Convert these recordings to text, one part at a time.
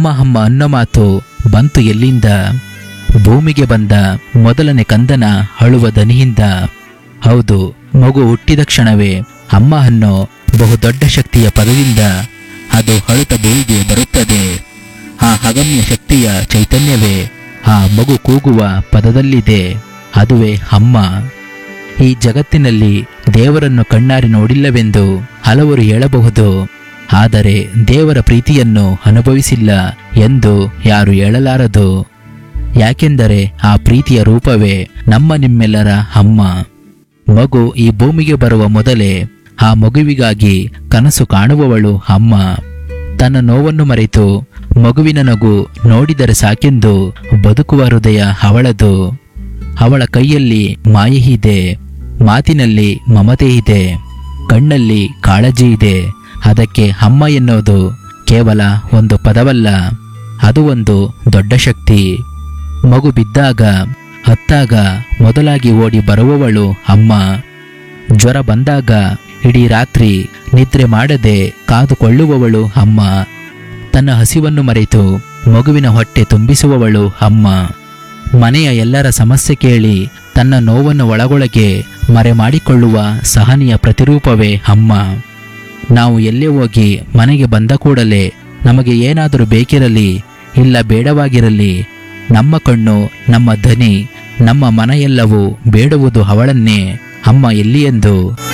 ಅಮ್ಮ ಅಮ್ಮ ಅನ್ನೋ ಮಾತು ಬಂತು ಎಲ್ಲಿಂದ ಭೂಮಿಗೆ ಬಂದ ಮೊದಲನೇ ಕಂದನ ಅಳುವ ದನಿಯಿಂದ ಹೌದು ಮಗು ಹುಟ್ಟಿದ ಕ್ಷಣವೇ ಅಮ್ಮ ಅನ್ನೋ ಬಹುದೊಡ್ಡ ಶಕ್ತಿಯ ಪದದಿಂದ ಅದು ಅಳುತ ಭೂಮಿಗೆ ಬರುತ್ತದೆ ಆ ಅಗಮ್ಯ ಶಕ್ತಿಯ ಚೈತನ್ಯವೇ ಆ ಮಗು ಕೂಗುವ ಪದದಲ್ಲಿದೆ ಅದುವೇ ಅಮ್ಮ ಈ ಜಗತ್ತಿನಲ್ಲಿ ದೇವರನ್ನು ಕಣ್ಣಾರಿ ನೋಡಿಲ್ಲವೆಂದು ಹಲವರು ಹೇಳಬಹುದು ಆದರೆ ದೇವರ ಪ್ರೀತಿಯನ್ನು ಅನುಭವಿಸಿಲ್ಲ ಎಂದು ಯಾರು ಹೇಳಲಾರದು ಯಾಕೆಂದರೆ ಆ ಪ್ರೀತಿಯ ರೂಪವೇ ನಮ್ಮ ನಿಮ್ಮೆಲ್ಲರ ಅಮ್ಮ ಮಗು ಈ ಭೂಮಿಗೆ ಬರುವ ಮೊದಲೇ ಆ ಮಗುವಿಗಾಗಿ ಕನಸು ಕಾಣುವವಳು ಅಮ್ಮ ತನ್ನ ನೋವನ್ನು ಮರೆತು ಮಗುವಿನ ನಗು ನೋಡಿದರೆ ಸಾಕೆಂದು ಬದುಕುವ ಹೃದಯ ಅವಳದು ಅವಳ ಕೈಯಲ್ಲಿ ಮಾಯೆ ಇದೆ ಮಾತಿನಲ್ಲಿ ಮಮತೆ ಇದೆ ಕಣ್ಣಲ್ಲಿ ಕಾಳಜಿ ಇದೆ ಅದಕ್ಕೆ ಅಮ್ಮ ಎನ್ನುವುದು ಕೇವಲ ಒಂದು ಪದವಲ್ಲ ಅದು ಒಂದು ದೊಡ್ಡ ಶಕ್ತಿ ಮಗು ಬಿದ್ದಾಗ ಹತ್ತಾಗ ಮೊದಲಾಗಿ ಓಡಿ ಬರುವವಳು ಅಮ್ಮ ಜ್ವರ ಬಂದಾಗ ಇಡೀ ರಾತ್ರಿ ನಿದ್ರೆ ಮಾಡದೆ ಕಾದುಕೊಳ್ಳುವವಳು ಅಮ್ಮ ತನ್ನ ಹಸಿವನ್ನು ಮರೆತು ಮಗುವಿನ ಹೊಟ್ಟೆ ತುಂಬಿಸುವವಳು ಅಮ್ಮ ಮನೆಯ ಎಲ್ಲರ ಸಮಸ್ಯೆ ಕೇಳಿ ತನ್ನ ನೋವನ್ನು ಒಳಗೊಳಗೆ ಮರೆ ಮಾಡಿಕೊಳ್ಳುವ ಸಹನೆಯ ಪ್ರತಿರೂಪವೇ ಅಮ್ಮ ನಾವು ಎಲ್ಲೇ ಹೋಗಿ ಮನೆಗೆ ಬಂದ ಕೂಡಲೇ ನಮಗೆ ಏನಾದರೂ ಬೇಕಿರಲಿ ಇಲ್ಲ ಬೇಡವಾಗಿರಲಿ ನಮ್ಮ ಕಣ್ಣು ನಮ್ಮ ಧ್ವನಿ ನಮ್ಮ ಮನೆಯೆಲ್ಲವೂ ಬೇಡುವುದು ಅವಳನ್ನೇ ಅಮ್ಮ ಎಲ್ಲಿ ಎಂದು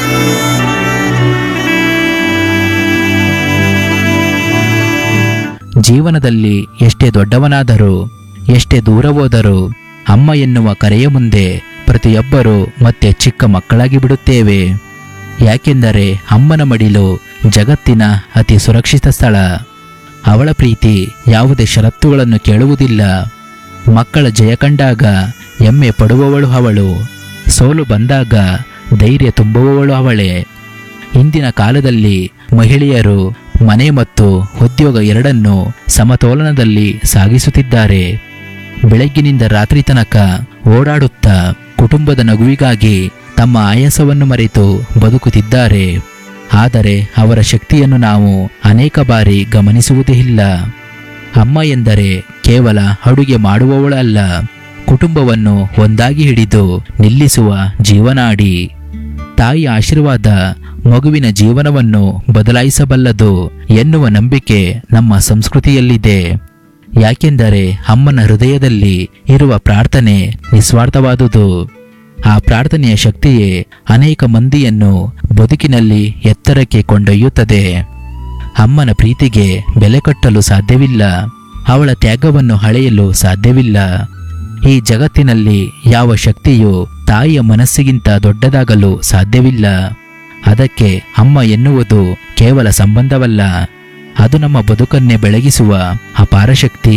ಜೀವನದಲ್ಲಿ ಎಷ್ಟೇ ದೊಡ್ಡವನಾದರೂ ಎಷ್ಟೇ ದೂರ ಹೋದರೂ ಅಮ್ಮ ಎನ್ನುವ ಕರೆಯ ಮುಂದೆ ಪ್ರತಿಯೊಬ್ಬರೂ ಮತ್ತೆ ಚಿಕ್ಕ ಮಕ್ಕಳಾಗಿ ಬಿಡುತ್ತೇವೆ ಯಾಕೆಂದರೆ ಅಮ್ಮನ ಮಡಿಲು ಜಗತ್ತಿನ ಅತಿ ಸುರಕ್ಷಿತ ಸ್ಥಳ ಅವಳ ಪ್ರೀತಿ ಯಾವುದೇ ಷರತ್ತುಗಳನ್ನು ಕೇಳುವುದಿಲ್ಲ ಮಕ್ಕಳ ಜಯ ಕಂಡಾಗ ಹೆಮ್ಮೆ ಪಡುವವಳು ಅವಳು ಸೋಲು ಬಂದಾಗ ಧೈರ್ಯ ತುಂಬುವವಳು ಅವಳೇ ಇಂದಿನ ಕಾಲದಲ್ಲಿ ಮಹಿಳೆಯರು ಮನೆ ಮತ್ತು ಉದ್ಯೋಗ ಎರಡನ್ನೂ ಸಮತೋಲನದಲ್ಲಿ ಸಾಗಿಸುತ್ತಿದ್ದಾರೆ ಬೆಳಗ್ಗಿನಿಂದ ರಾತ್ರಿ ತನಕ ಓಡಾಡುತ್ತಾ ಕುಟುಂಬದ ನಗುವಿಗಾಗಿ ತಮ್ಮ ಆಯಾಸವನ್ನು ಮರೆತು ಬದುಕುತ್ತಿದ್ದಾರೆ ಆದರೆ ಅವರ ಶಕ್ತಿಯನ್ನು ನಾವು ಅನೇಕ ಬಾರಿ ಗಮನಿಸುವುದೇ ಇಲ್ಲ ಅಮ್ಮ ಎಂದರೆ ಕೇವಲ ಅಡುಗೆ ಮಾಡುವವಳಲ್ಲ ಕುಟುಂಬವನ್ನು ಒಂದಾಗಿ ಹಿಡಿದು ನಿಲ್ಲಿಸುವ ಜೀವನಾಡಿ ತಾಯಿಯ ಆಶೀರ್ವಾದ ಮಗುವಿನ ಜೀವನವನ್ನು ಬದಲಾಯಿಸಬಲ್ಲದು ಎನ್ನುವ ನಂಬಿಕೆ ನಮ್ಮ ಸಂಸ್ಕೃತಿಯಲ್ಲಿದೆ ಯಾಕೆಂದರೆ ಅಮ್ಮನ ಹೃದಯದಲ್ಲಿ ಇರುವ ಪ್ರಾರ್ಥನೆ ನಿಸ್ವಾರ್ಥವಾದುದು ಆ ಪ್ರಾರ್ಥನೆಯ ಶಕ್ತಿಯೇ ಅನೇಕ ಮಂದಿಯನ್ನು ಬದುಕಿನಲ್ಲಿ ಎತ್ತರಕ್ಕೆ ಕೊಂಡೊಯ್ಯುತ್ತದೆ ಅಮ್ಮನ ಪ್ರೀತಿಗೆ ಬೆಲೆ ಕಟ್ಟಲು ಸಾಧ್ಯವಿಲ್ಲ ಅವಳ ತ್ಯಾಗವನ್ನು ಹಳೆಯಲು ಸಾಧ್ಯವಿಲ್ಲ ಈ ಜಗತ್ತಿನಲ್ಲಿ ಯಾವ ಶಕ್ತಿಯು ತಾಯಿಯ ಮನಸ್ಸಿಗಿಂತ ದೊಡ್ಡದಾಗಲು ಸಾಧ್ಯವಿಲ್ಲ ಅದಕ್ಕೆ ಅಮ್ಮ ಎನ್ನುವುದು ಕೇವಲ ಸಂಬಂಧವಲ್ಲ ಅದು ನಮ್ಮ ಬದುಕನ್ನೇ ಬೆಳಗಿಸುವ ಅಪಾರ ಶಕ್ತಿ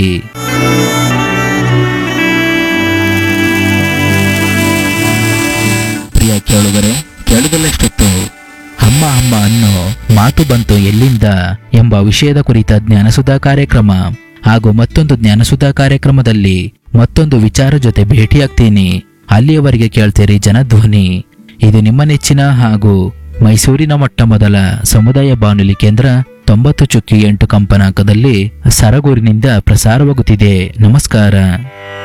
ಪ್ರಿಯ ಕೇಳುಗರೆ ಕೇಳುವುದಲ್ಲಷ್ಟೊತ್ತು ಅಮ್ಮ ಅಮ್ಮ ಅನ್ನೋ ಮಾತು ಬಂತು ಎಲ್ಲಿಂದ ಎಂಬ ವಿಷಯದ ಕುರಿತ ಜ್ಞಾನಸುಧಾ ಕಾರ್ಯಕ್ರಮ ಹಾಗೂ ಮತ್ತೊಂದು ಜ್ಞಾನಸುಧಾ ಕಾರ್ಯಕ್ರಮದಲ್ಲಿ ಮತ್ತೊಂದು ವಿಚಾರ ಜೊತೆ ಭೇಟಿಯಾಗ್ತೀನಿ ಅಲ್ಲಿಯವರೆಗೆ ಕೇಳ್ತೀರಿ ಜನಧ್ವನಿ ಇದು ನಿಮ್ಮ ನೆಚ್ಚಿನ ಹಾಗೂ ಮೈಸೂರಿನ ಮೊಟ್ಟ ಮೊದಲ ಸಮುದಾಯ ಬಾನುಲಿ ಕೇಂದ್ರ ತೊಂಬತ್ತು ಚುಕ್ಕಿ ಎಂಟು ಕಂಪನಾಂಕದಲ್ಲಿ ಸರಗೂರಿನಿಂದ ಪ್ರಸಾರವಾಗುತ್ತಿದೆ ನಮಸ್ಕಾರ